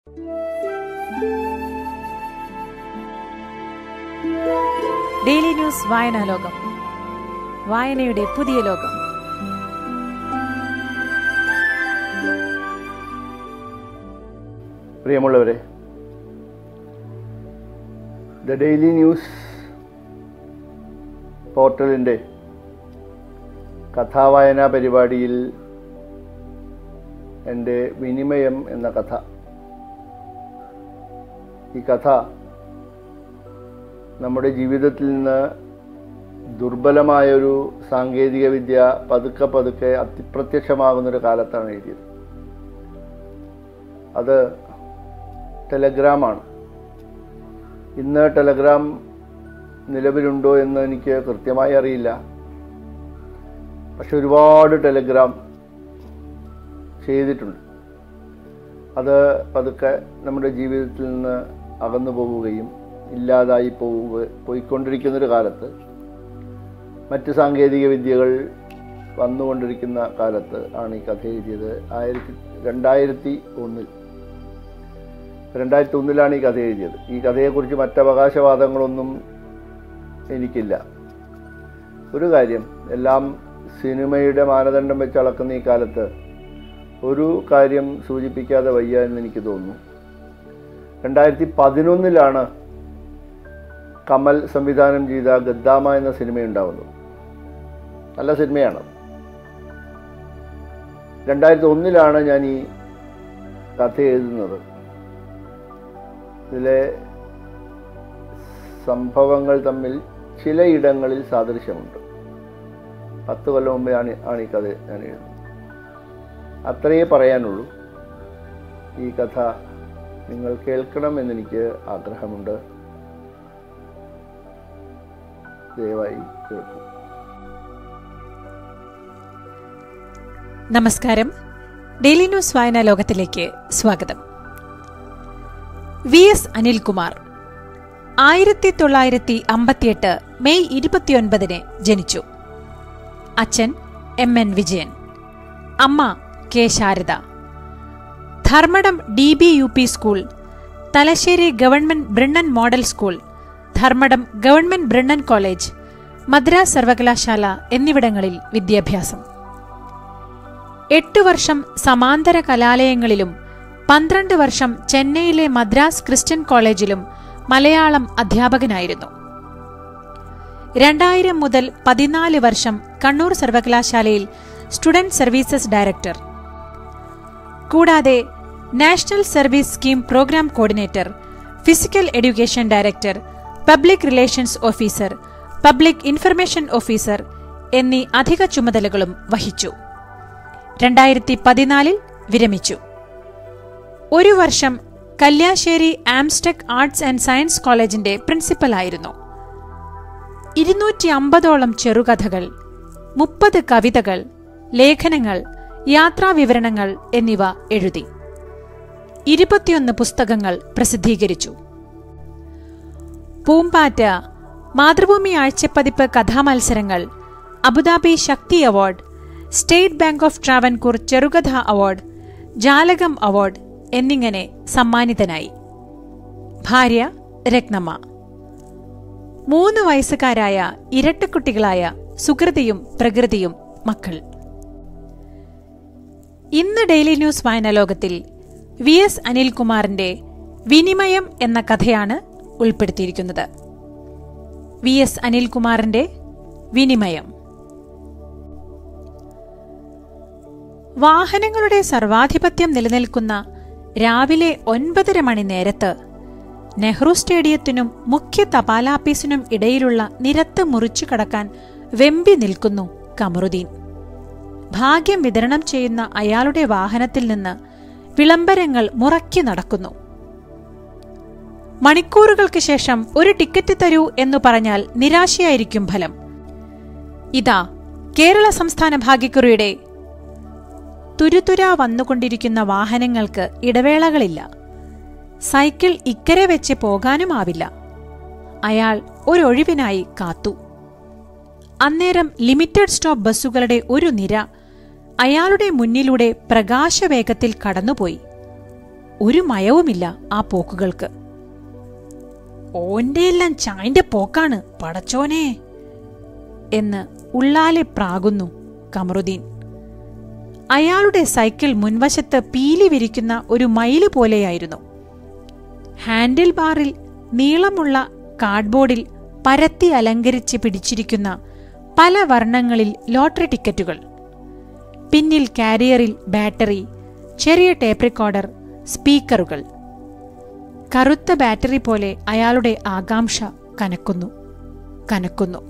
daily news വായനാ ലോകം വായനയുടെ പുതിയ ലോകം പ്രിയമുള്ളവരെ ദ ഡെയിലി ന്യൂസ് പോർട്ടലിൻ്റെ കഥാവായനാ പരിപാടിയിൽ എൻ്റെ വിനിമയം എന്ന കഥ ഈ കഥ നമ്മുടെ ജീവിതത്തിൽ നിന്ന് ദുർബലമായൊരു സാങ്കേതിക വിദ്യ പതുക്കെ പതുക്കെ അതിപ്രത്യക്ഷമാകുന്നൊരു കാലത്താണ് എഴുതിയത് അത് ടെലഗ്രാമാണ് ഇന്ന് ടെലഗ്രാം നിലവിലുണ്ടോ എന്ന് എനിക്ക് കൃത്യമായി അറിയില്ല പക്ഷെ ഒരുപാട് ടെലഗ്രാം ചെയ്തിട്ടുണ്ട് അത് പതുക്കെ നമ്മുടെ ജീവിതത്തിൽ നിന്ന് അകന്നു പോവുകയും ഇല്ലാതായി പോവുക പോയിക്കൊണ്ടിരിക്കുന്നൊരു കാലത്ത് മറ്റ് സാങ്കേതിക വിദ്യകൾ വന്നുകൊണ്ടിരിക്കുന്ന കാലത്ത് ആണ് ഈ കഥ എഴുതിയത് ആയിരത്തി രണ്ടായിരത്തി ഒന്നിൽ രണ്ടായിരത്തി ഒന്നിലാണ് ഈ കഥ എഴുതിയത് ഈ കഥയെക്കുറിച്ച് മറ്റവകാശവാദങ്ങളൊന്നും എനിക്കില്ല ഒരു കാര്യം എല്ലാം സിനിമയുടെ മാനദണ്ഡം വെച്ച് അളക്കുന്ന ഈ കാലത്ത് ഒരു കാര്യം സൂചിപ്പിക്കാതെ വയ്യ എന്ന് എനിക്ക് തോന്നുന്നു രണ്ടായിരത്തി പതിനൊന്നിലാണ് കമൽ സംവിധാനം ചെയ്ത ഗദ്ദാമ എന്ന സിനിമയുണ്ടാവുന്നത് നല്ല സിനിമയാണ് രണ്ടായിരത്തി ഒന്നിലാണ് ഞാൻ ഈ കഥ എഴുതുന്നത് ഇതിലെ സംഭവങ്ങൾ തമ്മിൽ ചിലയിടങ്ങളിൽ സാദൃശ്യമുണ്ട് പത്ത് കൊല്ലം മുമ്പേ ആണ് ആണ് ഈ കഥ ഞാൻ എഴുതുന്നത് അത്രയേ പറയാനുള്ളൂ ഈ കഥ നിങ്ങൾ കേൾക്കണമെന്നെനിക്ക് ആഗ്രഹമുണ്ട് ദയവായി കേൾക്കൂ നമസ്കാരം ഡെയിലി ന്യൂസ് വായനാ ലോകത്തിലേക്ക് സ്വാഗതം വി എസ് അനിൽകുമാർ ആയിരത്തി തൊള്ളായിരത്തി അമ്പത്തിയെട്ട് മെയ് ഇരുപത്തിയൊൻപതിന് ജനിച്ചു അച്ഛൻ എം എൻ വിജയൻ അമ്മ K Sarada Dharmadam D B U P school Thalassery government Brennen model school Dharmadam government Brennen college Madras സർവകലാശാല എന്നിവിടങ്ങളിൽ വിദ്യാഭ്യാസം എട്ടു വർഷം സമാന്തര കലാലയങ്ങളിലും പന്ത്രണ്ട് വർഷം ചെന്നൈയിലെ മദ്രാസ് ക്രിസ്ത്യൻ കോളേജിലും മലയാളം അധ്യാപകനായിരുന്നു രണ്ടായിരം മുതൽ പതിനാല് വർഷം കണ്ണൂർ സർവകലാശാലയിൽ സ്റ്റുഡന്റ് സർവീസസ് ഡയറക്ടർ കൂടാതെ national service scheme programme coordinator physical education director public relations officer public information officer എന്നീ അധിക ചുമതലകളും വഹിച്ചു രണ്ടായിരത്തി പതിനാലിൽ വിരമിച്ചു ഒരു വർഷം Kalliasseri Amstec arts and science കോളേജിന്റെ പ്രിൻസിപ്പലായിരുന്നു ഇരുന്നൂറ്റി അമ്പതോളം ചെറുകഥകൾ മുപ്പത് കവിതകൾ ലേഖനങ്ങൾ യാത്രാവിവരണങ്ങൾ എന്നിവ എഴുതി ഇരുപത്തിയൊന്ന് പുസ്തകങ്ങൾ പ്രസിദ്ധീകരിച്ചു പൂമ്പാറ്റ മാതൃഭൂമി ആഴ്ചപ്പതിപ്പ് കഥാമത്സരങ്ങൾ Abu Dhabi Sakthi award state bank of Travancore ചെറുകഥ അവാർഡ് ജാലകം അവാർഡ് എന്നിങ്ങനെ സമ്മാനിതനായി ഭാര്യ രത്നമ്മ മൂന്ന് വയസ്സുകാരായ ഇരട്ടക്കുട്ടികളായ സുകൃതിയും പ്രകൃതിയും മക്കൾ ഇന്ന് ഡെയിലി ന്യൂസ് വായന ലോകത്തിൽ വി എസ് അനിൽകുമാറിന്റെ വിനിമയം എന്ന കഥയാണ് ഉൾപ്പെടുത്തിയിരിക്കുന്നത് വി എസ് അനിൽകുമാറിന്റെ വിനിമയം വാഹനങ്ങളുടെ സർവാധിപത്യം നിലനിൽക്കുന്ന രാവിലെ ഒൻപതര മണി നേരത്ത് നെഹ്റു സ്റ്റേഡിയത്തിനും മുഖ്യ തപാലാപ്പീസിനും ഇടയിലുള്ള നിരത്ത് മുറിച്ചു കടക്കാൻ വെമ്പി നിൽക്കുന്നു കമറുദ്ദീൻ ഭാഗ്യം വിതരണം ചെയ്യുന്ന അയാളുടെ വാഹനത്തിൽ നിന്ന് വിളംബരങ്ങൾ മുറക്കി നടക്കുന്നു മണിക്കൂറുകൾക്ക് ശേഷം ഒരു ടിക്കറ്റ് തരൂ എന്നു പറഞ്ഞാൽ നിരാശയായിരിക്കും ഫലം ഇതാ കേരള സംസ്ഥാന ഭാഗ്യക്കുറിയുടെ തുരുതുരാ വന്നുകൊണ്ടിരിക്കുന്ന വാഹനങ്ങൾക്ക് ഇടവേളകളില്ല സൈക്കിൾ ഇക്കരെ വെച്ച് പോകാനുമാവില്ല അയാൾ ഒരൊഴിവിനായി കാത്തു അന്നേരം ലിമിറ്റഡ് സ്റ്റോപ്പ് ബസ്സുകളുടെ ഒരു നിര അയാളുടെ മുന്നിലൂടെ പ്രകാശവേഗത്തിൽ കടന്നുപോയി ഒരു മയവുമില്ല ആ പോക്കുകൾക്ക് ഓന്റെ എല്ലാം ചായന്റെ പോക്കാണ് പടച്ചോനെ എന്ന് ഉള്ളാലെ പ്രാകുന്നു കമറുദ്ദീൻ അയാളുടെ സൈക്കിൾ മുൻവശത്ത് പീലി വിരിക്കുന്ന ഒരു മയില് പോലെയായിരുന്നു ഹാൻഡിൽ ബാറിൽ നീളമുള്ള കാർഡ്ബോർഡിൽ പരത്തി അലങ്കരിച്ച് പിടിച്ചിരിക്കുന്ന പല വർണ്ണങ്ങളിൽ ലോട്ടറി ടിക്കറ്റുകൾ പിന്നിൽ കാരിയറിൽ ബാറ്ററി ചെറിയ ടേപ്പ് റെക്കോർഡർ സ്പീക്കറുകൾ കറുത്ത ബാറ്ററി പോലെ അയാളുടെ ആകാംക്ഷ കനക്കുന്നു കനക്കുന്നു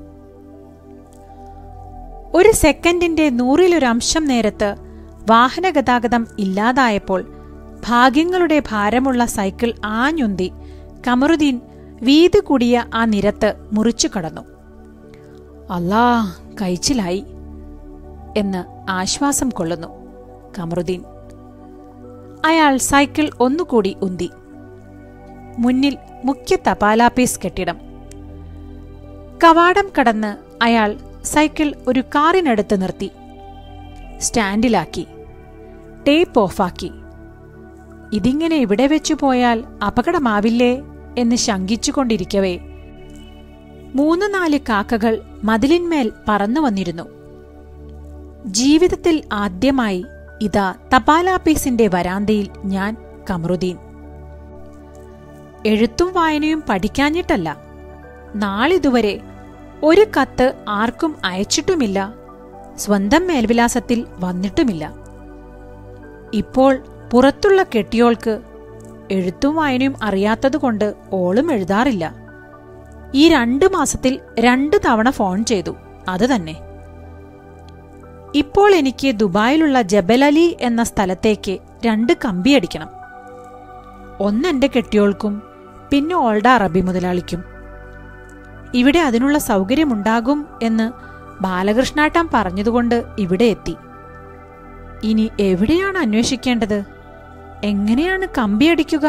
ഒരു സെക്കൻഡിന്റെ നൂറിലൊരംശം നേരത്ത് വാഹനഗതാഗതം ഇല്ലാതായപ്പോൾ ഭാഗ്യങ്ങളുടെ ഭാരമുള്ള സൈക്കിൾ ആഞ്ഞുന്തി കമറുദ്ദീൻ വീതി കൂടിയ ആ നിരത്ത് മുറിച്ചു കടന്നു അല്ലാ കഴിച്ചിലായി എന്ന് ആശ്വാസം കൊള്ളുന്നു കമറുദ്ദീൻ അയാൾ സൈക്കിൾ ഒന്നുകൂടി ഉന്തി മുന്നിൽ മുഖ്യ തപാലാപ്പീസ് കെട്ടിടം കവാടം കടന്ന് അയാൾ സൈക്കിൾ ഒരു കാറിനടുത്ത് നിർത്തി സ്റ്റാൻഡിലാക്കി ടേപ്പ് ഓഫാക്കി ഇതിങ്ങനെ ഇവിടെ വെച്ചു പോയാൽ അപകടമാവില്ലേ എന്ന് ശങ്കിച്ചുകൊണ്ടിരിക്കവേ മൂന്ന് നാല് കാക്കകൾ മതിലിന്മേൽ പറന്നു വന്നിരുന്നു ജീവിതത്തിൽ ആദ്യമായി ഇതാ തപാലാപ്പീസിന്റെ വരാന്തയിൽ ഞാൻ കമറുദ്ദീൻ എഴുത്തും വായനയും പഠിക്കാഞ്ഞിട്ടല്ല നാളിതുവരെ ഒരു കത്ത് ആർക്കും അയച്ചിട്ടുമില്ല സ്വന്തം മേൽവിലാസത്തിൽ വന്നിട്ടുമില്ല ഇപ്പോൾ പുറത്തുള്ള കെട്ടിയോൾക്ക് എഴുത്തും വായനയും അറിയാത്തതുകൊണ്ട് ഓളും എഴുതാറില്ല ഈ രണ്ട് മാസത്തിൽ രണ്ട് തവണ ഫോൺ ചെയ്തു അത് തന്നെ ഇപ്പോൾ എനിക്ക് ദുബായിലുള്ള ജബലലി എന്ന സ്ഥലത്തേക്ക് രണ്ട് കമ്പിയടിക്കണം ഒന്നെന്റെ കെട്ടിയോൾക്കും പിന്നെ ഓൾഡ അറബി മുതലാളിക്കും ഇവിടെ അതിനുള്ള സൗകര്യമുണ്ടാകും എന്ന് ബാലകൃഷ്ണാട്ടം പറഞ്ഞതുകൊണ്ട് ഇവിടെ എത്തി ഇനി എവിടെയാണ് അന്വേഷിക്കേണ്ടത് എങ്ങനെയാണ് കമ്പിയടിക്കുക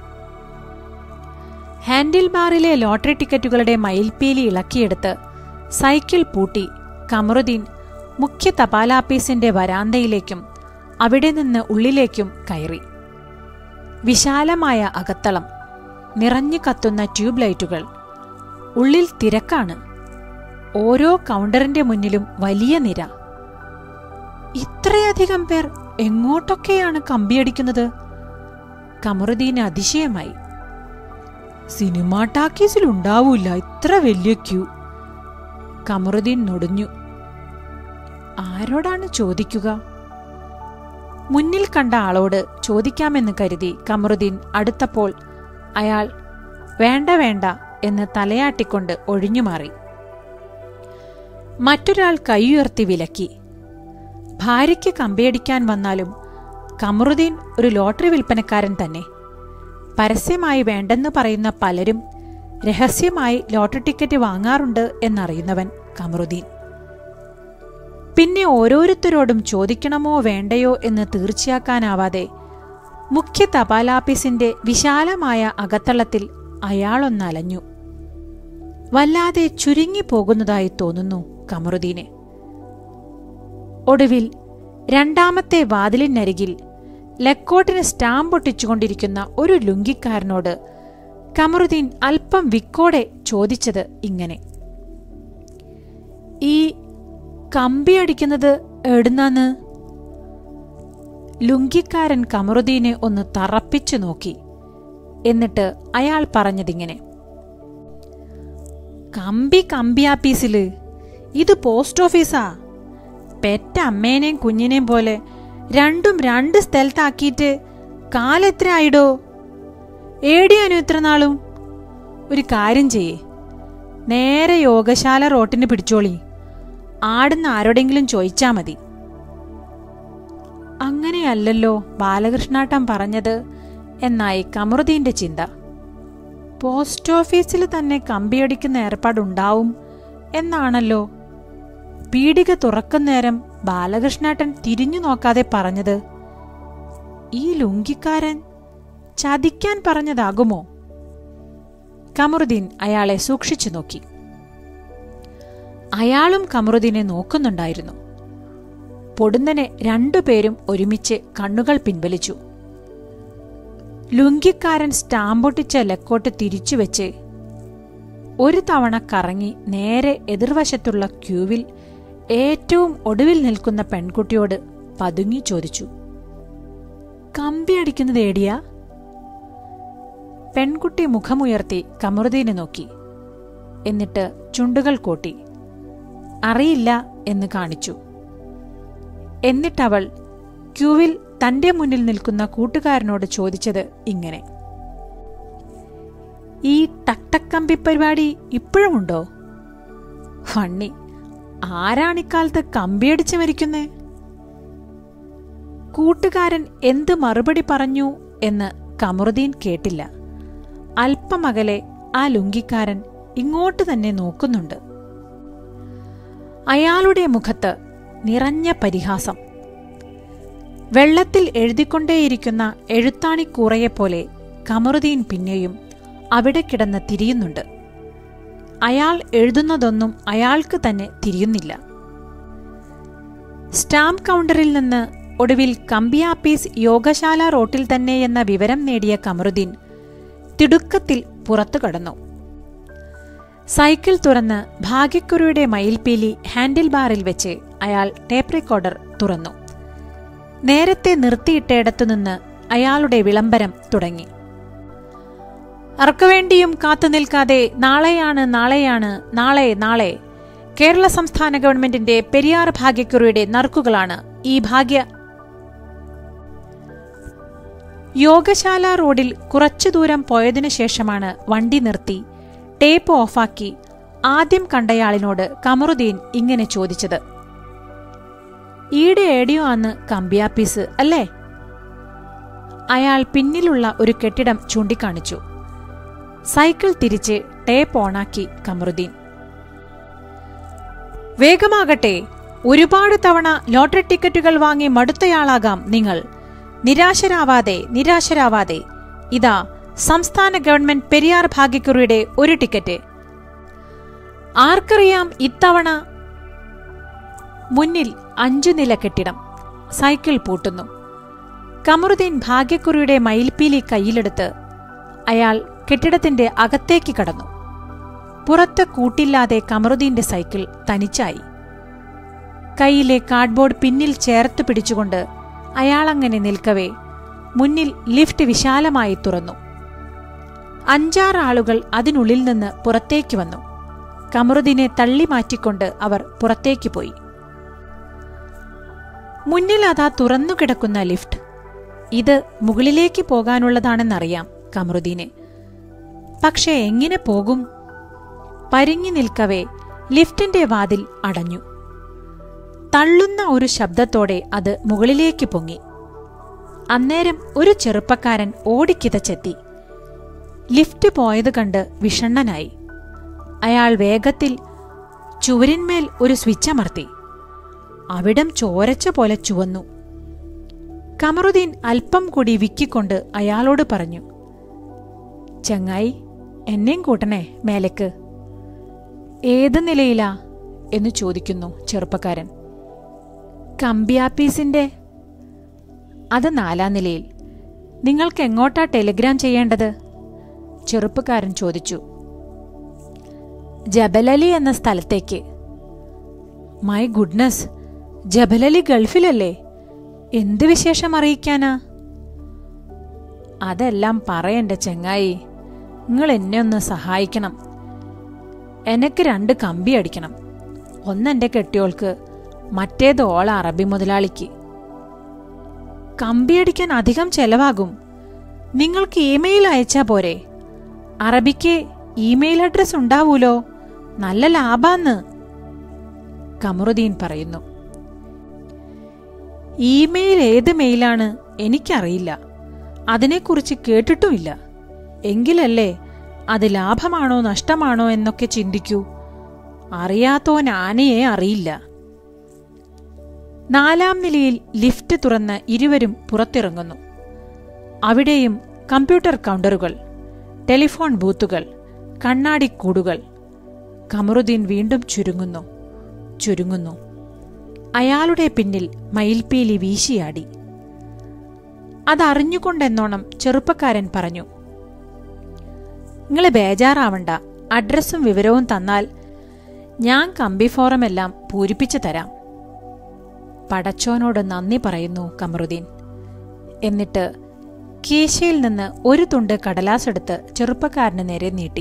ഹാൻഡിൽ ബാറിലെ ലോട്ടറി ടിക്കറ്റുകളുടെ മയിൽപീലി ഇളക്കിയെടുത്ത് സൈക്കിൾ പൂട്ടി കമറുദ്ദീൻ മുഖ്യ തപാലാപ്പീസിന്റെ വരാന്തയിലേക്കും അവിടെ നിന്ന് ഉള്ളിലേക്കും കയറി വിശാലമായ അകത്തളം നിറഞ്ഞു കത്തുന്ന ട്യൂബ് ലൈറ്റുകൾ ഉള്ളിൽ തിരക്കാണ് ഓരോ കൗണ്ടറിന്റെ മുന്നിലും വലിയ നിര ഇത്രയധികം പേർ എങ്ങോട്ടൊക്കെയാണ് കമ്പിയടിക്കുന്നത് കമറുദ്ദീന് അതിശയമായി സിനിമാ ടാക്കീസിൽ ഉണ്ടാവൂല ഇത്ര വലിയ ക്യൂ കമറുദ്ദീൻ നൊടിഞ്ഞു ആരോടാണ് ചോദിക്കുക മുന്നിൽ കണ്ട ആളോട് ചോദിക്കാമെന്ന് കരുതി കമറുദ്ദീൻ അടുത്തപ്പോൾ അയാൾ വേണ്ട വേണ്ട എന്ന് തലയാട്ടിക്കൊണ്ട് ഒഴിഞ്ഞുമാറി മറ്റൊരാൾ കൈയുയർത്തി വിലക്കി ഭാര്യയ്ക്ക് കമ്പിയടിക്കാൻ വന്നാലും കമറുദ്ദീൻ ഒരു ലോട്ടറി വിൽപ്പനക്കാരൻ തന്നെ പരസ്യമായി വേണ്ടെന്ന് പറയുന്ന പലരും രഹസ്യമായി ലോട്ടറി ടിക്കറ്റ് വാങ്ങാറുണ്ട് എന്നറിയുന്നവൻ കമറുദ്ദീൻ പിന്നെ ഓരോരുത്തരോടും ചോദിക്കണമോ വേണ്ടയോ എന്ന് തീർച്ചയാക്കാനാവാതെ മുഖ്യ തപാലാപ്പീസിന്റെ വിശാലമായ അകത്തളത്തിൽ അയാളൊന്നലഞ്ഞു വല്ലാതെ ചുരുങ്ങിപ്പോകുന്നതായി തോന്നുന്നു കമറുദ്ദീനെ ഒടുവിൽ രണ്ടാമത്തെ വാതിലിനരികിൽ ലക്കോട്ടിന് സ്റ്റാമ്പ് ഒട്ടിച്ചുകൊണ്ടിരിക്കുന്ന ഒരു ലുങ്കിക്കാരനോട് കമറുദ്ദീൻ അല്പം വിക്കോടെ ചോദിച്ചത് ഇങ്ങനെ ഈ കമ്പി അടിക്കുന്നത് എവിടുന്നാന്ന് ലുങ്കിക്കാരൻ കമറുദ്ദീനെ ഒന്ന് തറപ്പിച്ചു നോക്കി എന്നിട്ട് അയാൾ പറഞ്ഞതിങ്ങനെ കമ്പി കമ്പിയാപ്പീസില് ഇത് പോസ്റ്റ് ഓഫീസാ പെറ്റ അമ്മേനെയും കുഞ്ഞിനെയും പോലെ രണ്ടും രണ്ട് സ്ഥലത്താക്കിയിട്ട് കാലെത്ര ആയിടോ ഏടിയാനു ഇത്ര നാളും ഒരു കാര്യം ചെയ്യേ നേരെ യോഗശാല റോട്ടിന് പിടിച്ചോളി ആടുന്ന ആരോടെങ്കിലും ചോദിച്ചാ മതി അങ്ങനെയല്ലല്ലോ ബാലകൃഷ്ണാട്ടം പറഞ്ഞത് എന്നായി കമറുദ്ദീന്റെ ചിന്ത പോസ്റ്റ് ഓഫീസിൽ തന്നെ കമ്പിയടിക്കുന്ന ഏർപ്പാടുണ്ടാവും എന്നാണല്ലോ പീടിക തുറക്കുന്നേരം ബാലകൃഷ്ണാട്ടൻ തിരിഞ്ഞു നോക്കാതെ പറഞ്ഞത് ഈ ലുങ്കിക്കാരൻ ചതിക്കാൻ പറഞ്ഞതാകുമോ കമറുദ്ദീൻ അയാളെ സൂക്ഷിച്ചു നോക്കി അയാളും കമറുദ്ദീനെ നോക്കുന്നുണ്ടായിരുന്നു പൊടുന്നനെ രണ്ടുപേരും ഒരുമിച്ച് കണ്ണുകൾ പിൻവലിച്ചു ലുങ്കിക്കാരൻ സ്റ്റാമ്പൊട്ടിച്ച ലക്കോട്ട് തിരിച്ചുവെച്ച് ഒരു തവണ കറങ്ങി നേരെ എതിർവശത്തുള്ള ക്യൂവിൽ ഏറ്റവും ഒടുവിൽ നിൽക്കുന്ന പെൺകുട്ടിയോട് പതുങ്ങി ചോദിച്ചു കമ്പി അടിക്കുന്നത് ഏടിയാ പെൺകുട്ടി മുഖമുയർത്തി കമറുദ്ദീനെ നോക്കി എന്നിട്ട് ചുണ്ടുകൾ കൂട്ടി അറിയില്ല എന്ന് കാണിച്ചു എന്നിട്ടവൾ ക്യൂവിൽ തന്റെ മുന്നിൽ നിൽക്കുന്ന കൂട്ടുകാരനോട് ചോദിച്ചത് ഇങ്ങനെ ഈ ടക്ടക്കമ്പി പരിപാടി ഇപ്പോഴുമുണ്ടോ ഫണ്ണി ആരാണിക്കാലത്ത് കമ്പിയടിച്ച് മരിക്കുന്നേ കൂട്ടുകാരൻ എന്ത് മറുപടി പറഞ്ഞു എന്ന് കമറുദ്ദീൻ കേട്ടില്ല അല്പമകലെ ആ ലുങ്കിക്കാരൻ ഇങ്ങോട്ട് തന്നെ നോക്കുന്നുണ്ട് അയാളുടെ മുഖത്ത് നിറഞ്ഞ പരിഹാസം വെള്ളത്തിൽ എഴുതിക്കൊണ്ടേയിരിക്കുന്ന എഴുത്താണിക്കൂറയെപ്പോലെ കമറുദ്ദീൻ പിന്നെയും അവിടെ കിടന്ന് തിരിയുന്നുണ്ട് അയാൾ എഴുതുന്നതൊന്നും അയാൾക്ക് തന്നെ തിരിയുന്നില്ല സ്റ്റാമ്പ് കൗണ്ടറിൽ നിന്ന് ഒടുവിൽ കമ്പിയാപ്പീസ് യോഗശാല റോട്ടിൽ തന്നെയെന്ന വിവരം നേടിയ കമറുദ്ദീൻ തിടുക്കത്തിൽ പുറത്തു കടന്നു സൈക്കിൾ തുറന്ന് ഭാഗ്യക്കുറിയുടെ മയിൽപീലി ഹാൻഡിൽ ബാറിൽ വെച്ച് അയാൾ ടേപ്പ് റെക്കോർഡർ തുറന്നു നേരത്തെ നിർത്തിയിട്ടയിടത്തുനിന്ന് അയാളുടെ വിളംബരം തുടങ്ങി അർക്കുവേണ്ടിയും കാത്തുനിൽക്കാതെ നാളെയാണ് നാളെയാണ് നാളെ നാളെ കേരള സംസ്ഥാന ഗവൺമെന്റിന്റെ പെരിയാർ ഭാഗ്യക്കുറിയുടെ നറുക്കുകളാണ് ഈ ഭാഗ്യ യോഗശാല റോഡിൽ കുറച്ചു ദൂരം പോയതിനു ശേഷമാണ് വണ്ടി നിർത്തി ടേപ്പ് ഓഫാക്കി ആദ്യം കണ്ടയാളിനോട് കമറുദ്ദീൻ ഇങ്ങനെ ചോദിച്ചത് ഈടെ ഏടിയോ ആന്ന് കമ്പിയാപ്പീസ് അല്ലേ അയാൾ പിന്നിലുള്ള ഒരു കെട്ടിടം ചൂണ്ടിക്കാണിച്ചു സൈക്കിൾ തിരിച്ച് ടേപ്പ് ഓണാക്കി കമറുദ്ദീൻ വേഗമാകട്ടെ ഒരുപാട് തവണ ലോട്ടറി ടിക്കറ്റുകൾ വാങ്ങി മടുത്തയാളാകാം നിങ്ങൾ നിരാശരാവാതെ നിരാശരാവാതെ ഇതാ സംസ്ഥാന ഗവൺമെന്റ് പെരിയാർ ഭാഗ്യക്കുറിയുടെ ഒരു ടിക്കറ്റ് ആർക്കറിയാം ഇത്തവണ മുന്നിൽ അഞ്ചു നില കെട്ടിടം സൈക്കിൾ പൂട്ടുന്നു കമറുദ്ദീൻ ഭാഗ്യക്കുറിയുടെ മയിൽപ്പീലി കയ്യിലെടുത്ത് അയാൾ കെട്ടിടത്തിന്റെ അകത്തേക്ക് കടന്നു പുറത്ത് കൂട്ടില്ലാതെ കമറുദ്ദീന്റെ സൈക്കിൾ തനിച്ചായി കയ്യിലെ കാർഡ്ബോർഡ് പിന്നിൽ ചേർത്ത് പിടിച്ചുകൊണ്ട് അയാളങ്ങനെ നിൽക്കവേ മുന്നിൽ ലിഫ്റ്റ് വിശാലമായി തുറന്നു അഞ്ചാറ് ആളുകൾ അതിനുള്ളിൽ നിന്ന് പുറത്തേക്ക് വന്നു കമറുദ്ദീനെ തള്ളി മാറ്റിക്കൊണ്ട് അവർ പുറത്തേക്ക് പോയി മുന്നിൽ അതാ തുറന്നുകിടക്കുന്ന ലിഫ്റ്റ് ഇത് മുകളിലേക്ക് പോകാനുള്ളതാണെന്നറിയാം കമറുദ്ദീനെ പക്ഷെ എങ്ങനെ പോകും പരിങ്ങി നിൽക്കവേ ലിഫ്റ്റിന്റെ വാതിൽ അടഞ്ഞു തള്ളുന്ന ഒരു ശബ്ദത്തോടെ അത് മുകളിലേക്ക് പൊങ്ങി അന്നേരം ഒരു ചെറുപ്പക്കാരൻ ഓടിക്കിതച്ചെത്തി ലിഫ്റ്റ് പോയത് കണ്ട് വിഷണ്ണനായി അയാൾ വേഗത്തിൽ ചുവരിന്മേൽ ഒരു സ്വിച്ച് അമർത്തി അവിടം ചോരച്ച പോലെ ചുവന്നു കമറുദ്ദീൻ അല്പം കൂടി വിക്കിക്കൊണ്ട് അയാളോട് പറഞ്ഞു ചങ്ങായി എന്നെയും കൂട്ടണേ മേലക്ക് ഏത് നിലയിലാ എന്ന് ചോദിക്കുന്നു ചെറുപ്പക്കാരൻ കമ്പിയാപ്പീസിന്റെ അത് നാലാം നിലയിൽ നിങ്ങൾക്ക് എങ്ങോട്ടാ ടെലിഗ്രാം ചെയ്യേണ്ടത് ചെറുപ്പക്കാരൻ ചോദിച്ചു ജബലലി എന്ന സ്ഥലത്തേക്ക് മൈ ഗുഡ്നസ് ജബലലി ഗൾഫിലല്ലേ എന്ത് വിശേഷം അറിയിക്കാനാ അതെല്ലാം പറയണ്ട ചെങ്ങായി നിങ്ങൾ എന്നെ ഒന്ന് സഹായിക്കണം എനക്ക് രണ്ട് കമ്പി അടിക്കണം ഒന്നെന്റെ കെട്ടിയോൾക്ക് മറ്റേത് ഓള അറബി മുതലാളിക്ക് കമ്പിയടിക്കാൻ അധികം ചെലവാകും നിങ്ങൾക്ക് ഇമെയിൽ അയച്ചാ പോരെ അറബിക്ക് ഇമെയിൽ അഡ്രസ് ഉണ്ടാവൂലോ നല്ല ലാഭാന്ന് കമറുദ്ദീൻ പറയുന്നു ഇമെയിൽ ഏത് മെയിലാണ് എനിക്കറിയില്ല അതിനെക്കുറിച്ച് കേട്ടിട്ടുമില്ല എങ്കിലല്ലേ അത് ലാഭമാണോ നഷ്ടമാണോ എന്നൊക്കെ ചിന്തിക്കൂ അറിയാത്തോൻ ആനയെ അറിയില്ല നാലാം നിലയിൽ ലിഫ്റ്റ് തുറന്ന് ഇരുവരും പുറത്തിറങ്ങുന്നു അവിടെയും കമ്പ്യൂട്ടർ കൗണ്ടറുകൾ ടെലിഫോൺ ബൂത്തുകൾ കണ്ണാടിക്കൂടുകൾ കമറുദ്ദീൻ വീണ്ടും ചുരുങ്ങുന്നു ചുരുങ്ങുന്നു അയാളുടെ പിന്നിൽ മയിൽപീലി വീശിയാടി അതറിഞ്ഞുകൊണ്ടെന്നോണം ചെറുപ്പക്കാരൻ പറഞ്ഞു നിങ്ങൾ ബേജാറാവണ്ട അഡ്രസ്സും വിവരവും തന്നാൽ ഞാൻ കമ്പി ഫോറമെല്ലാം പൂരിപ്പിച്ചു തരാം പടച്ചോനോട് നന്ദി പറയുന്നു കമറുദ്ദീൻ എന്നിട്ട് കീശയിൽ നിന്ന് ഒരു തുണ്ട് കടലാസെടുത്ത് ചെറുപ്പക്കാരന് നേരെ നീട്ടി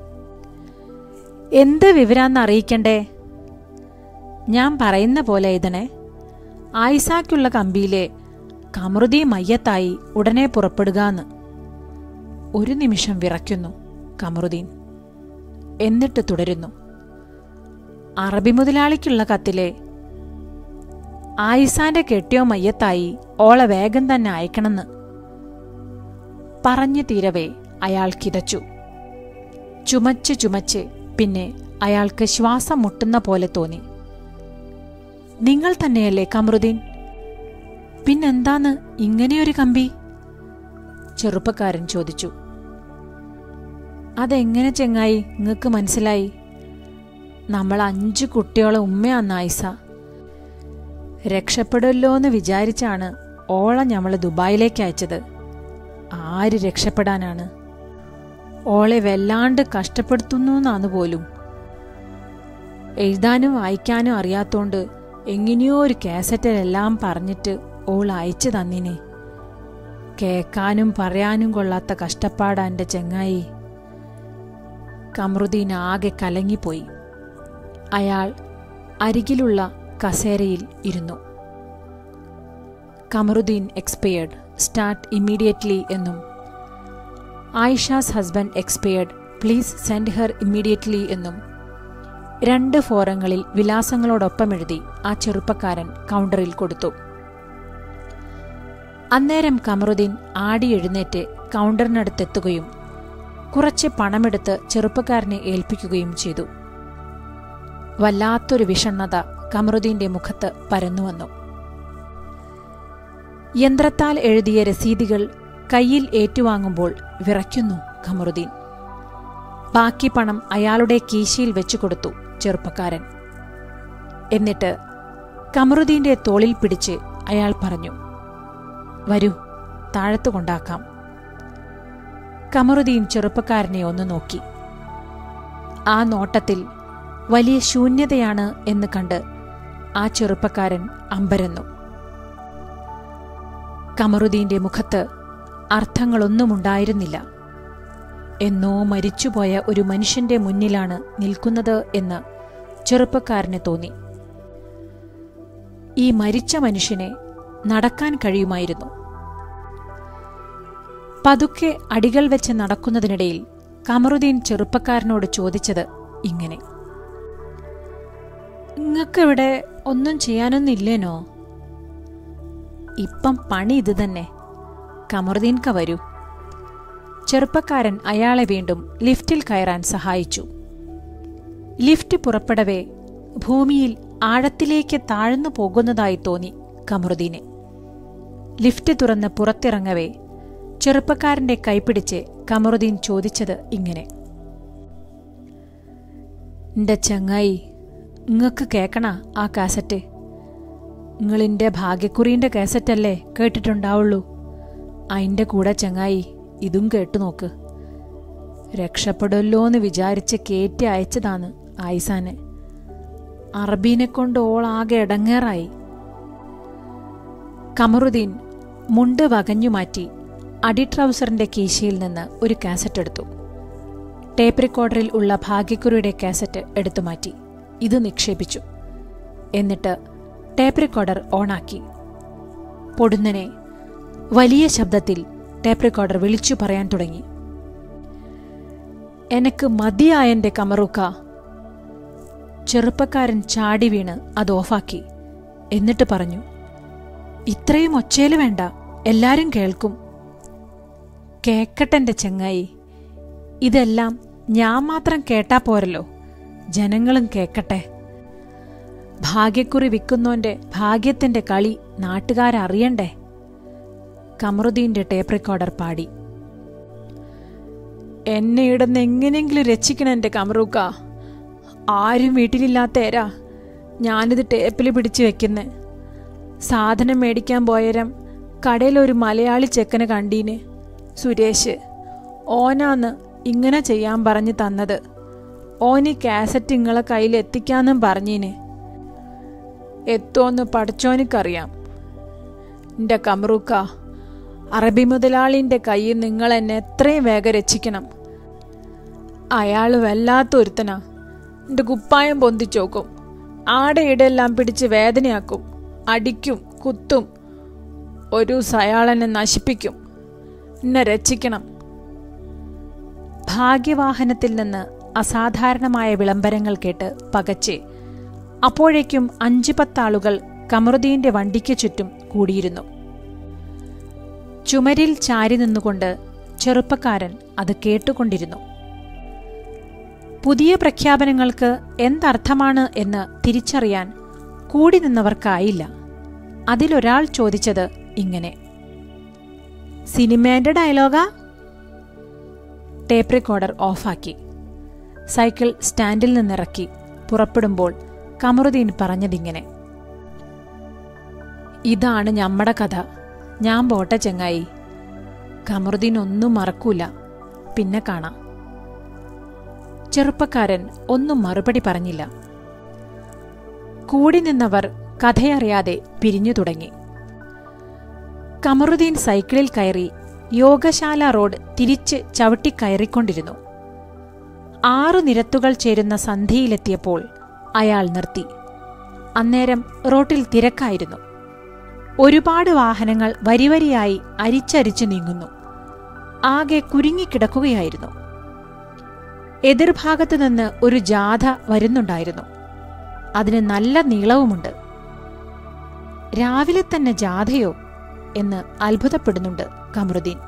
എന്ത് വിവരാന്ന് അറിയിക്കണ്ടേ ഞാൻ പറയുന്ന പോലെ എഴുതണേ ആയിസാക്കുള്ള കമ്പിയിലെ കമറുദി മയ്യത്തായി ഉടനെ പുറപ്പെടുകാന്ന് ഒരു നിമിഷം വിറയ്ക്കുന്നു കമറുദ്ദീൻ എന്നിട്ട് തുടരുന്നു അറബി മുതലാളിക്കുള്ള കത്തിലെ ആയിസാന്റെ കെട്ടിയോ മയ്യത്തായി ഓളെ വേഗം തന്നെ അയക്കണമെന്ന് പറഞ്ഞു തീരവേ അയാൾ കിതച്ചു ചുമച്ച് ചുമച്ച് പിന്നെ അയാൾക്ക് ശ്വാസം മുട്ടുന്ന പോലെ തോന്നി നിങ്ങൾ തന്നെയല്ലേ കമറുദ്ദീൻ പിന്നെന്താന്ന് ഇങ്ങനെയൊരു കമ്പി ചെറുപ്പക്കാരൻ ചോദിച്ചു അതെങ്ങനെ ചെങ്ങായി നിങ്ങക്ക് മനസ്സിലായി നമ്മൾ അഞ്ചു കുട്ടികളെ ഉമ്മയാന്ന് ആയിസ രക്ഷപ്പെടുമല്ലോ എന്ന് വിചാരിച്ചാണ് ഓളെ ഞമ്മള് ദുബായിലേക്ക് അയച്ചത് ആര് രക്ഷപ്പെടാനാണ് ഓളെ വല്ലാണ്ട് കഷ്ടപ്പെടുത്തുന്നു എന്നാന്ന് പോലും എഴുതാനും വായിക്കാനും അറിയാത്തോണ്ട് എങ്ങനെയോ ഒരു കാസറ്റിലെല്ലാം പറഞ്ഞിട്ട് ഓൾ അയച്ചു തന്നിനെ കേക്കാനും പറയാനും കൊള്ളാത്ത കഷ്ടപ്പാടാ എൻ്റെ ചെങ്ങായി കമറുദ്ദീൻ ആകെ കലങ്ങിപ്പോയി അയാൾ അരികിലുള്ള കസേരയിൽ ഇരുന്നു കമറുദ്ദീൻ എക്സ്പയർഡ് സ്റ്റാർട്ട് ഇമ്മീഡിയറ്റ്ലി എന്നും Ayisha's husband expired please send her immediately എന്നും രണ്ട് ഫോറങ്ങളിൽ വിലാസങ്ങളോടൊപ്പം എഴുതി ആ ചെറുപ്പക്കാരൻ കൗണ്ടറിൽ കൊടുത്തു അന്നേരം കമറുദ്ദീൻ ആടി എഴുന്നേറ്റ് കൗണ്ടറിനടുത്തെത്തുകയും കുറച്ച് പണമെടുത്ത് ചെറുപ്പക്കാരനെ ഏൽപ്പിക്കുകയും ചെയ്തു വല്ലാത്തൊരു വിഷണ്ണത കമറുദ്ദീന്റെ മുഖത്ത് പരന്നുവന്നു യന്ത്രത്താൽ എഴുതിയ രസീതുകൾ കയ്യിൽ ഏറ്റുവാങ്ങുമ്പോൾ വിറയ്ക്കുന്നു ഖമറുദ്ദീൻ ബാക്കി പണം അയാളുടെ കീശയിൽ വെച്ചു കൊടുത്തു ചെറുപ്പക്കാരൻ എന്നിട്ട് കമറുദ്ദീന്റെ തോളിൽ പിടിച്ച് അയാൾ പറഞ്ഞു വരൂ താഴത്തു കൊണ്ടാക്കാം കമറുദ്ദീൻ ചെറുപ്പക്കാരനെ ഒന്ന് നോക്കി ആ നോട്ടത്തിൽ വലിയ ശൂന്യതയാണ് എന്ന് കണ്ട് ആ ചെറുപ്പക്കാരൻ അമ്പരന്നു കമറുദ്ദീന്റെ മുഖത്ത് അർത്ഥങ്ങളൊന്നുമുണ്ടായിരുന്നില്ല എന്നോ മരിച്ചുപോയ ഒരു മനുഷ്യന്റെ മുന്നിലാണ് നിൽക്കുന്നത് എന്ന് ചെറുപ്പക്കാരന് തോന്നി ഈ മരിച്ച മനുഷ്യനെ നടക്കാൻ കഴിയുമായിരുന്നു പതുക്കെ അടികൾ വെച്ച് നടക്കുന്നതിനിടയിൽ കമറുദ്ദീൻ ചെറുപ്പക്കാരനോട് ചോദിച്ചത് ഇങ്ങനെ നിങ്ങൾക്കിവിടെ ഒന്നും ചെയ്യാനൊന്നില്ലേനോ ഇപ്പം പണി ഇത് തന്നെ കമറുദ്ദീൻക വരൂ ചെറുപ്പക്കാരൻ അയാളെ വീണ്ടും ലിഫ്റ്റിൽ കയറാൻ സഹായിച്ചു ലിഫ്റ്റ് പുറപ്പെടവേ ഭൂമിയിൽ ആഴത്തിലേക്ക് താഴ്ന്നു പോകുന്നതായി തോന്നി കമറുദ്ദീന് ലിഫ്റ്റ് തുറന്ന് പുറത്തിറങ്ങവേ ചെറുപ്പക്കാരന്റെ കൈപിടിച്ച് കമറുദ്ദീൻ ചോദിച്ചത് ഇങ്ങനെ എന്റെ ചങ്ങായി ഇങ്ങക്ക് കേക്കണ ആ കാസറ്റ് നിങ്ങളിന്റെ ഭാഗ്യക്കുറിന്റെ കാസറ്റല്ലേ കേട്ടിട്ടുണ്ടാവുള്ളൂ അതിന്റെ കൂടെ ചങ്ങായി ഇതും കേട്ടു നോക്ക് രക്ഷപ്പെടുമല്ലോ വിചാരിച്ച് കയറ്റി അയച്ചതാണ് ആയിസാനെ അറബീനെ കൊണ്ട് ഓളാകെ ഇടങ്ങേറായി കമറുദ്ദീൻ മുണ്ട് വകഞ്ഞു മാറ്റി അടി ട്രൗസറിന്റെ കീശയിൽ നിന്ന് ഒരു കാസറ്റ് എടുത്തു ടേപ്പ് റെക്കോർഡറിൽ ഉള്ള ഭാഗ്യക്കുറിയുടെ കാസറ്റ് എടുത്തു മാറ്റി ഇത് നിക്ഷേപിച്ചു എന്നിട്ട് ടേപ്പ് റെക്കോർഡർ ഓണാക്കി പൊടുന്നനെ വലിയ ശബ്ദത്തിൽ ടേപ്പ് റെക്കോർഡർ വിളിച്ചു പറയാൻ തുടങ്ങി എനക്ക് മതിയായെന്റെ കമറുക്ക ചെറുപ്പക്കാരൻ ചാടി വീണ് അത് ഓഫാക്കി എന്നിട്ട് പറഞ്ഞു ഇത്രയും ഒച്ചയില് വേണ്ട എല്ലാരും കേൾക്കും കേക്കട്ടെന്റെ ചെങ്ങായി ഇതെല്ലാം ഞാൻ മാത്രം കേട്ടാ പോരല്ലോ ജനങ്ങളും കേക്കട്ടെ ഭാഗ്യക്കുറി വിൽക്കുന്നോന്റെ ഭാഗ്യത്തിന്റെ കളി നാട്ടുകാരറിയണ്ടേ കമറുദ്ദീന്റെ ടേപ്പ് റെക്കോർഡർ പാടി എന്നെ ഇടന്ന് എങ്ങനെയെങ്കിലും രക്ഷിക്കണം എന്റെ കമറൂക്ക ആരും വീട്ടിലില്ലാത്തേരാ ഞാനിത് ടേപ്പിൽ പിടിച്ചു വെക്കുന്നെ സാധനം മേടിക്കാൻ പോയരം കടയിലൊരു മലയാളി ചെക്കനെ കണ്ടീന് സുരേഷ് ഓനാന്ന് ഇങ്ങനെ ചെയ്യാൻ പറഞ്ഞു തന്നത് ഓന് കാസറ്റ് ഇങ്ങളെ കയ്യിൽ എത്തിക്കാന്നും പറഞ്ഞീന് എത്തോന്ന് പഠിച്ചോനിക്കറിയാം എൻ്റെ കമറൂക്ക അറബി മുതലാളിൻ്റെ കയ്യിൽ നിങ്ങൾ എന്നെ എത്രയും വേഗം രക്ഷിക്കണം അയാൾ വല്ലാത്തൊരുത്തനാ എൻ്റെ കുപ്പായം പൊന്തിച്ചോക്കും ആടെ ഇടെല്ലാം പിടിച്ച് വേദനയാക്കും അടിക്കും കുത്തും ഒരു സയാളെന്നെ നശിപ്പിക്കും എന്നെ രക്ഷിക്കണം ഭാഗ്യവാഹനത്തിൽ നിന്ന് അസാധാരണമായ വിളംബരങ്ങൾ കേട്ട് പകച്ച് അപ്പോഴേക്കും അഞ്ചു പത്താളുകൾ കമറുദ്ദീന്റെ വണ്ടിക്ക് ചുറ്റും കൂടിയിരുന്നു ചുമരിൽ ചാരി നിന്നുകൊണ്ട് ചെറുപ്പക്കാരൻ അത് കേട്ടുകൊണ്ടിരുന്നു പുതിയ പ്രഖ്യാപനങ്ങൾക്ക് എന്തർത്ഥമാണ് എന്ന് തിരിച്ചറിയാൻ കൂടി നിന്നവർക്കായില്ല അതിലൊരാൾ ചോദിച്ചത് ഇങ്ങനെ സിനിമേന്റെ ഡയലോഗാ ടേപ്പ് റെക്കോർഡർ ഓഫാക്കി സൈക്കിൾ സ്റ്റാൻഡിൽ നിന്നിറക്കി പുറപ്പെടുമ്പോൾ കമറുദ്ദീൻ പറഞ്ഞതിങ്ങനെ ഇതാണ് ഞമ്മടെ കഥ ഞാൻ പോട്ടെ ചെങ്ങായി കമറുദ്ദീൻ ഒന്നും മറക്കൂല പിന്നെ കാണാം ചെറുപ്പക്കാരൻ ഒന്നും മറുപടി പറഞ്ഞില്ല കൂടി നിന്നവർ കഥയറിയാതെ പിരിഞ്ഞു തുടങ്ങി കമറുദ്ദീൻ സൈക്കിളിൽ കയറി യോഗശാല റോഡ് തിരിച്ച് ചവിട്ടിക്കയറിക്കൊണ്ടിരുന്നു ആറു നിരത്തുകൾ ചേരുന്ന സന്ധിയിലെത്തിയപ്പോൾ അയാൾ നിർത്തി അന്നേരം റോട്ടിൽ തിരക്കായിരുന്നു ഒരുപാട് വാഹനങ്ങൾ വരിവരിയായി അരിച്ചരിച്ചു നീങ്ങുന്നു ആകെ കുരുങ്ങിക്കിടക്കുകയായിരുന്നു എതിർഭാഗത്തു നിന്ന് ഒരു ജാഥ വരുന്നുണ്ടായിരുന്നു അതിന് നല്ല നീളവുമുണ്ട് രാവിലെ തന്നെ ജാഥയോ എന്ന് അത്ഭുതപ്പെടുന്നുണ്ട് കമറുദ്ദീൻ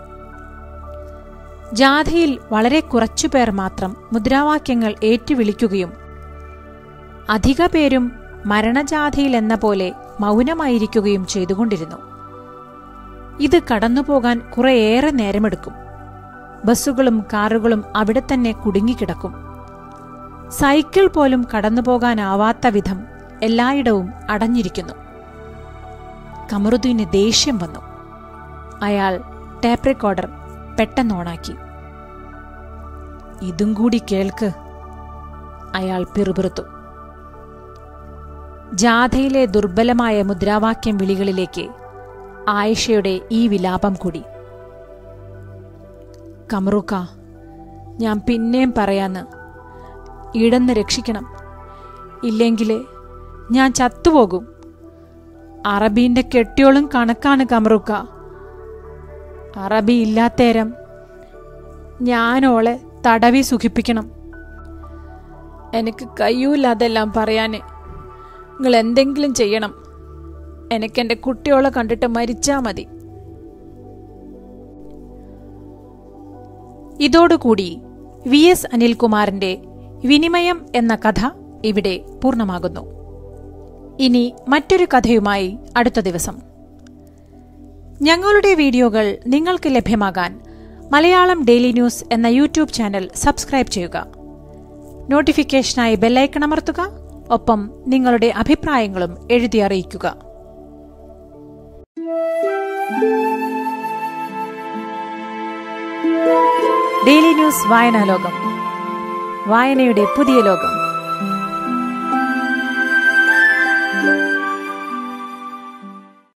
ജാഥയിൽ വളരെ കുറച്ചുപേർ മാത്രം മുദ്രാവാക്യങ്ങൾ ഏറ്റുവിളിക്കുകയും അധിക പേരും മരണജാഥയിൽ എന്ന പോലെ മൗനമായിരിക്കുകയും ചെയ്തുകൊണ്ടിരുന്നു ഇത് കടന്നുപോകാൻ കുറേയേറെ നേരമെടുക്കും ബസ്സുകളും കാറുകളും അവിടെ തന്നെ കുടുങ്ങിക്കിടക്കും സൈക്കിൾ പോലും കടന്നുപോകാനാവാത്ത വിധം എല്ലായിടവും അടഞ്ഞിരിക്കുന്നു കമറുദ്ദീന് ദേഷ്യം വന്നു അയാൾ ടേപ്പ് റെക്കോർഡർ പെട്ടെന്ന് ഓണാക്കി ഇതും കൂടി കേൾക്ക് അയാൾ പിറുപിറുത്തു ജാഥയിലെ ദുർബലമായ മുദ്രാവാക്യം വിളികളിലേക്ക് ആയിഷയുടെ ഈ വിലാപം കൂടി കമറൂക്ക ഞാൻ പിന്നെയും പറയാന്ന് ഇടന്ന് രക്ഷിക്കണം ഇല്ലെങ്കിൽ ഞാൻ ചത്തുപോകും അറബീന്റെ കെട്ടിയോളും കണക്കാണ് കമറുക്ക അറബി ഇല്ലാത്തേരം ഞാനോളെ തടവി സുഖിപ്പിക്കണം എനിക്ക് കഴിയൂല അതെല്ലാം പറയാന് നിങ്ങൾ എന്തെങ്കിലും ചെയ്യണം എനിക്കെന്റെ കുട്ടിയോളെ കണ്ടിട്ട് മരിച്ചാ മതി ഇതോടുകൂടി വി എസ് അനിൽകുമാറിന്റെ വിനിമയം എന്ന കഥ ഇവിടെ പൂർണ്ണമാകുന്നു ഇനി മറ്റൊരു കഥയുമായി അടുത്ത ദിവസം ഞങ്ങളുടെ വീഡിയോകൾ നിങ്ങൾക്ക് ലഭ്യമാകാൻ മലയാളം ഡെയിലി ന്യൂസ് എന്ന യൂട്യൂബ് ചാനൽ സബ്സ്ക്രൈബ് ചെയ്യുക നോട്ടിഫിക്കേഷനായി ബെല്ലൈക്കൺ അമർത്തുക ഒപ്പം നിങ്ങളുടെ അഭിപ്രായങ്ങളും എഴുതി അറിയിക്കുക ഡെയിലി ന്യൂസ് വായനാലോകം വായനയുടെ പുതിയ ലോകം